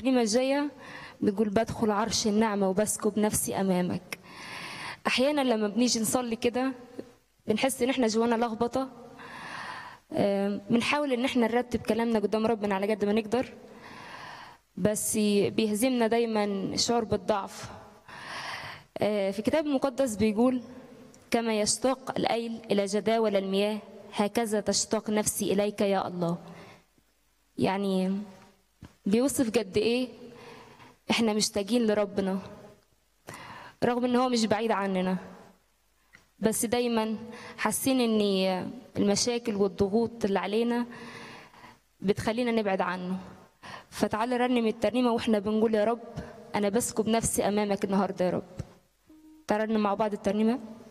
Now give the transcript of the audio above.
الترنيمة الجاية بيقول بدخل عرش النعمة وبسكب نفسي أمامك أحيانا لما بنيجي نصلي كده بنحس إن إحنا جوانا لخبطة آه، بنحاول إن إحنا نرتب كلامنا قدام ربنا على قد ما نقدر بس بيهزمنا دايما الشعور بالضعف آه، في الكتاب المقدس بيقول كما يشتاق الأيل إلى جداول المياه هكذا تشتاق نفسي إليك يا الله يعني بيوصف قد إيه إحنا مشتاقين لربنا رغم إن هو مش بعيد عننا بس دايما حاسين إن المشاكل والضغوط اللي علينا بتخلينا نبعد عنه فتعالى رنم الترنيمة وإحنا بنقول يا رب أنا بسكب نفسي أمامك النهاردة يا رب تعالى نرنم مع بعض الترنيمة